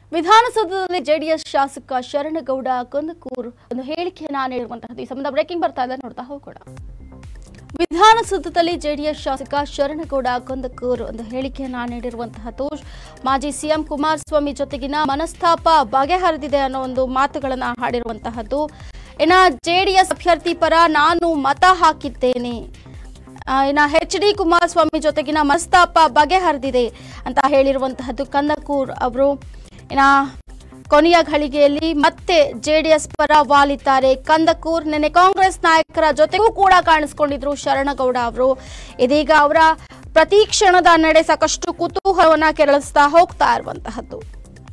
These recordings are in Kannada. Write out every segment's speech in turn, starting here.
ವಿಧಾನಸೌಧದಲ್ಲಿ ಜೆಡಿಎಸ್ ಶಾಸಕ ಶರಣಗೌಡ ಕುಂದಕೂರ್ ಒಂದು ಹೇಳಿಕೆಯನ್ನ ನೀಡಿರುವಂತಹದ್ದು ಈ ಸಂಬಂಧ ಬ್ರೇಕಿಂಗ್ ಬರ್ತಾ ಇದೆ ನೋಡ್ತಾ ಹೋಗೋಣ ವಿಧಾನಸೌಧದಲ್ಲಿ ಜೆಡಿಎಸ್ ಶಾಸಕ ಶರಣಗೌಡ ಕುಂದಕೂರ್ ಒಂದು ಹೇಳಿಕೆಯನ್ನ ನೀಡಿರುವಂತಹದ್ದು ಮಾಜಿ ಸಿಎಂ ಕುಮಾರಸ್ವಾಮಿ ಜೊತೆಗಿನ ಮನಸ್ತಾಪ ಬಗೆಹರಿದಿದೆ ಅನ್ನೋ ಒಂದು ಮಾತುಗಳನ್ನ ಹಾಡಿರುವಂತಹದ್ದು ಇನ್ನ ಜೆಡಿಎಸ್ ಅಭ್ಯರ್ಥಿ ಪರ ನಾನು ಮತ ಹಾಕಿದ್ದೇನೆ ಆ, ಇನ್ನ ಎಚ್ ಡಿ ಕುಮಾರಸ್ವಾಮಿ ಜೊತೆಗಿನ ಮನಸ್ತಾಪ ಬಗೆಹರಿದಿದೆ ಅಂತ ಹೇಳಿರುವಂತಹದ್ದು ಕಂದಕೂರ್ ಅವರು ಇನ್ನ ಕೊನೆಯ ಘಳಿಗೆಯಲ್ಲಿ ಮತ್ತೆ ಜೆಡಿಎಸ್ ಪರ ವಾಲಿದ್ದಾರೆ ಕಂದಕೂರ್ ನಿನ್ನೆ ಕಾಂಗ್ರೆಸ್ ನಾಯಕರ ಜೊತೆಗೂ ಕೂಡ ಕಾಣಿಸ್ಕೊಂಡಿದ್ರು ಶರಣಗೌಡ ಅವರು ಇದೀಗ ಅವರ ಪ್ರತಿ ಕ್ಷಣದ ನಡೆ ಸಾಕಷ್ಟು ಕುತೂಹಲವನ್ನ ಕೆರಳಿಸ್ತಾ ಹೋಗ್ತಾ ಇರುವಂತಹದ್ದು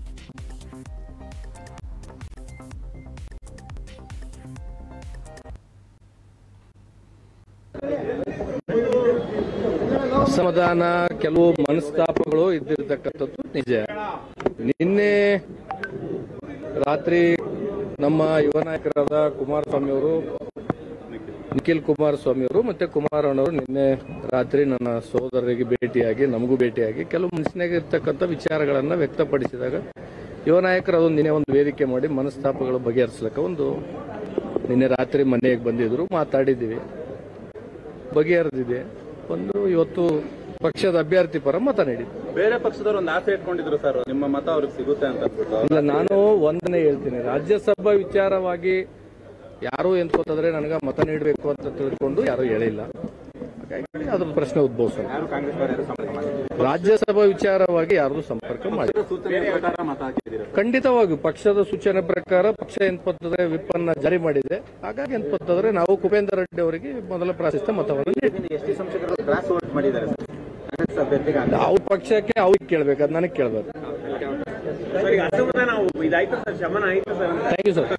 ಅಸಮಾಧಾನ ಕೆಲವು ಮನಸ್ತಾಪಗಳು ಇದ್ದಿರ್ತಕ್ಕಂಥದ್ದು ನಿಜ ನಿನ್ನೆ ರಾತ್ರಿ ನಮ್ಮ ಯುವ ನಾಯಕರಾದ ಕುಮಾರಸ್ವಾಮಿ ಅವರು ನಿಖಿಲ್ ಕುಮಾರಸ್ವಾಮಿ ಅವರು ಮತ್ತೆ ಕುಮಾರಣ್ಣವರು ನಿನ್ನೆ ರಾತ್ರಿ ನನ್ನ ಸಹೋದರರಿಗೆ ಭೇಟಿಯಾಗಿ ನಮಗೂ ಭೇಟಿಯಾಗಿ ಕೆಲವು ಮನಸ್ಸಿನಾಗ ಇರ್ತಕ್ಕಂಥ ವಿಚಾರಗಳನ್ನ ವ್ಯಕ್ತಪಡಿಸಿದಾಗ ಯುವ ನಾಯಕರು ಅದೊಂದು ನಿನ್ನೆ ಒಂದು ವೇದಿಕೆ ಮಾಡಿ ಮನಸ್ತಾಪಗಳು ಬಗೆಹರಿಸ್ಲಿಕ್ಕೆ ಒಂದು ನಿನ್ನೆ ರಾತ್ರಿ ಮನೆಗೆ ಬಂದಿದ್ರು ಮಾತಾಡಿದ್ದೀವಿ ಬಗೆಹರಿದಿದೆ ಒಂದು ಇವತ್ತು ಪಕ್ಷದ ಅಭ್ಯರ್ಥಿ ಪರ ಮತ ನೀಡಿದ್ದೆ ಬೇರೆ ಪಕ್ಷದವರು ಒಂದು ಆಸೆ ಇಟ್ಕೊಂಡಿದ್ರು ಸರ್ ನಿಮ್ಮ ಮತ ಅವ್ರಿಗೆ ಸಿಗುತ್ತೆ ಅಂತ ಅನ್ಸುತ್ತೆ. ಇಲ್ಲ ನಾನು ಒಂದನೇ ಹೇಳ್ತೀನಿ ರಾಜ್ಯಸಭಾ ವಿಚಾರವಾಗಿ ಯಾರು ಎಂತ್ಕೋತಂದ್ರೆ ನನಗೆ ಮತ ನೀಡಬೇಕು ಅಂತ ತಿಳ್ಕೊಂಡು ಯಾರು ಹೇಳಿಲ್ಲ ಹಾಗಾಗಿ ಅದ್ರ ಪ್ರಶ್ನೆ ಉದ್ಭವಿಸಲ್ಲ ಯಾರು ಕಾಂಗ್ರೆಸ್ ಯಾರು ಸಂಪರ್ಕ ಮಾಡಿದ್ರು ರಾಜ್ಯಸಭಾ ವಿಚಾರವಾಗಿ ಯಾರು ಸಂಪರ್ಕ ಮಾಡಿ ಸೂಚನೆ ಪ್ರಕಾರ ಮತ ಹಾಕಿದ್ದೀರಾ ಖಂಡಿತವಾಗಿ ಪಕ್ಷದ ಸೂಚನೆ ಪ್ರಕಾರ ಪಕ್ಷ ಎಂತ್ಪತ್ತಂದ್ರೆ ವಿಪ್ ಅನ್ನ ಜಾರಿ ಮಾಡಿದೆ ಹಾಗಾಗಿ ಎಂತ್ಪತ್ತಂದ್ರೆ ನಾವು ಕುಪೇಂದ್ರ ರೆಡ್ಡಿ ಅವರಿಗೆ ಮೊದಲ ಪ್ರಾಶಸ್ತ್ಯ ಮತವನ್ನು ನೀಡಿದ್ವಿ ಎಸ್ ಟಿ ಸಂಸದರು ಕ್ರಾಸ್ ವೋಟ್ ಮಾಡಿದ್ದಾರೆ ಸರ್ ಕಾಂಗ್ರೆಸ್ ಅಭ್ಯರ್ಥಿಗೆ ಅಂತ. ಅವ್ರ ಪಕ್ಷಕ್ಕೆ ಅವ್ರಿಗೆ ಕೇಳ್ಬೇಕು ಅದು ನನಗೆ ಕೇಳ್ಬೇಕು ಸರ್ ಈಗ ಅಸಮಾಧಾನ ಇದಾಯ್ತು ಸರ್ ಶಮನ ಆಯ್ತು ಸರ್ ಅಂತ ಥ್ಯಾಂಕ್ ಯು ಸರ್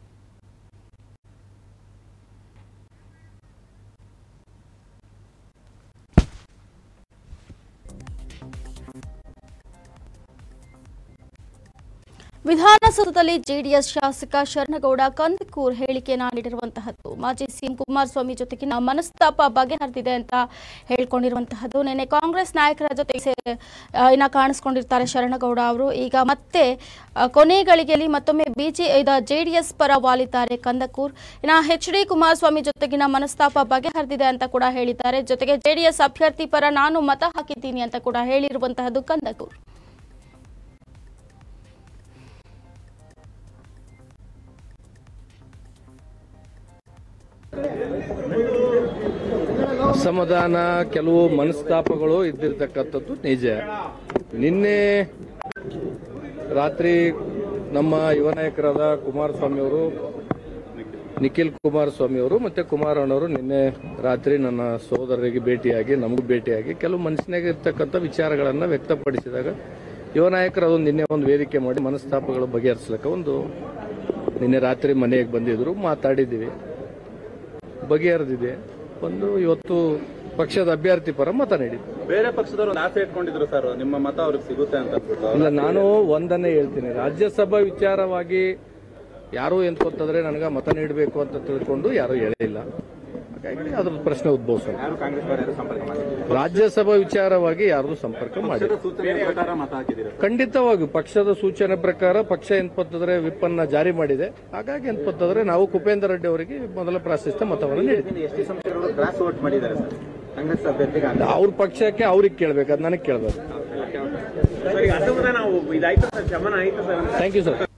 ವಿಧಾನಸೌಧದಲ್ಲಿ ಜೆಡಿಎಸ್ ಶಾಸಕ ಶರಣಗೌಡ ಕಂದಕೂರ್ ಹೇಳಿಕೆಯನ್ನ ನೀಡಿರುವಂತಹದ್ದು ಮಾಜಿ ಸಿಎಂ ಕುಮಾರಸ್ವಾಮಿ ಜೊತೆಗಿನ ಮನಸ್ತಾಪ ಬಗೆಹರಿದಿದೆ ಅಂತ ಹೇಳ್ಕೊಂಡಿರುವಂತಹದ್ದು ನಿನ್ನೆ ಕಾಂಗ್ರೆಸ್ ನಾಯಕರ ಜೊತೆ ಸೆ- ಆ, ಇನ್ನ ಕಾಣಿಸ್ಕೊಂಡಿರ್ತಾರೆ ಶರಣಗೌಡ ಅವರು ಈಗ ಮತ್ತೆ ಆ, ಕೊನೆ ಗಳಿಗೆಯಲ್ಲಿ ಮತ್ತೊಮ್ಮೆ ಬಿಜೆ ಜೆಡಿಎಸ್ ಪರ ವಾಲಿದ್ದಾರೆ ಕಂದಕೂರ್ ಇನ್ನ ಎಚ್ ಡಿ ಕುಮಾರಸ್ವಾಮಿ ಜೊತೆಗಿನ ಮನಸ್ತಾಪ ಬಗೆಹರಿದಿದೆ ಅಂತ ಕೂಡ ಹೇಳಿದ್ದಾರೆ ಜೊತೆಗೆ ಜೆಡಿಎಸ್ ಅಭ್ಯರ್ಥಿ ಪರ ನಾನು ಮತ ಹಾಕಿದ್ದೀನಿ ಅಂತ ಕೂಡ ಹೇಳಿರುವಂತಹದ್ದು ಕಂದಕೂರ್ ಅಸಮಾಧಾನ ಕೆಲವು ಮನಸ್ತಾಪಗಳು ಇದ್ದಿರ್ತಕ್ಕಂಥದ್ದು ನಿಜ ನಿನ್ನೆ ರಾತ್ರಿ ನಮ್ಮ ಯುವ ನಾಯಕರಾದ ಕುಮಾರಸ್ವಾಮಿ ಅವರು ನಿಖಿಲ್ ಕುಮಾರಸ್ವಾಮಿ ಅವರು ಮತ್ತೆ ಕುಮಾರಣ್ಣವರು ನಿನ್ನೆ ರಾತ್ರಿ ನನ್ನ ಸಹೋದರರಿಗೆ ಭೇಟಿಯಾಗಿ ನಮಗೂ ಭೇಟಿಯಾಗಿ ಕೆಲವು ಮನಸ್ಸಿನಾಗ ಇರ್ತಕ್ಕಂಥ ವಿಚಾರಗಳನ್ನ ವ್ಯಕ್ತಪಡಿಸಿದಾಗ ಯುವ ನಾಯಕರು ಅದೊಂದು ನಿನ್ನೆ ಒಂದು ವೇದಿಕೆ ಮಾಡಿ ಮನಸ್ತಾಪಗಳು ಬಗೆಹರಿಸ್ಲಿಕ್ಕೆ ಒಂದು ನಿನ್ನೆ ರಾತ್ರಿ ಮನೆಗೆ ಬಂದಿದ್ರು ಮಾತಾಡಿದ್ದೀವಿ ಬಗೆಹರಿದಿದೆ ಒಂದು ಇವತ್ತು ಪಕ್ಷದ ಅಭ್ಯರ್ಥಿ ಪರ ಮತ ನೀಡಿದ್ದೆ ಬೇರೆ ಪಕ್ಷದವರು ಒಂದು ಆಸೆ ಇಟ್ಕೊಂಡಿದ್ರು ಸರ್ ನಿಮ್ಮ ಮತ ಅವ್ರಿಗೆ ಸಿಗುತ್ತೆ ಅಂತ ಅನ್ಸುತ್ತೆ. ಇಲ್ಲ ನಾನು ಒಂದನ್ನೇ ಹೇಳ್ತೀನಿ ರಾಜ್ಯಸಭಾ ವಿಚಾರವಾಗಿ ಯಾರು ಎಂತ್ಕೋತಂದ್ರೆ ನನಗೆ ಮತ ನೀಡಬೇಕು ಅಂತ ತಿಳ್ಕೊಂಡು ಯಾರು ಹೇಳಿಲ್ಲ ಹಾಗಾಗಿ ಅದ್ರ ಪ್ರಶ್ನೆ ಉದ್ಭವಿಸಲ್ಲ ಯಾರು ಕಾಂಗ್ರೆಸ್ ಯಾರು ಸಂಪರ್ಕ ಮಾಡಿದ್ರು ರಾಜ್ಯಸಭಾ ವಿಚಾರವಾಗಿ ಯಾರು ಸಂಪರ್ಕ ಮಾಡಿ ಪಕ್ಷದ ಸೂಚನೆ ಪ್ರಕಾರ ಮತ ಹಾಕಿದ್ದೀರಾ ಸರ್ ಖಂಡಿತವಾಗಿ ಪಕ್ಷದ ಸೂಚನೆ ಪ್ರಕಾರ ಪಕ್ಷ ಎಂತ್ಪತ್ತಂದ್ರೆ ವಿಪ್ ಅನ್ನ ಜಾರಿ ಮಾಡಿದೆ ಹಾಗಾಗಿ ಎಂತ್ಪತ್ತಂದ್ರೆ ನಾವು ಕುಪೇಂದ್ರ ರೆಡ್ಡಿ ಅವರಿಗೆ ಮೊದಲ ಪ್ರಾಶಸ್ತ್ಯ ಮತವನ್ನು ನೀಡಿದ್ವಿ ಎಸ್ ಟಿ ಸಂಸದರು ಕ್ರಾಸ್ ವೋಟ್ ಮಾಡಿದ್ದಾರೆ ಸರ್ ಕಾಂಗ್ರೆಸ್ ಅಭ್ಯರ್ಥಿಗೆ ಅಂತ. ಅವ್ರ ಪಕ್ಷಕ್ಕೆ ಅವ್ರಿಗೆ ಕೇಳ್ಬೇಕು ಅದು ನನಗೆ ಕೇಳ್ಬೇಕು ಸರ್ ಈಗ ಅಸಮಾಧಾನ ಇದಾಯ್ತು ಸರ್ ಶಮನ ಆಯ್ತು ಸರ್ ಅಂತ ಥ್ಯಾಂಕ್ ಯು ಸರ್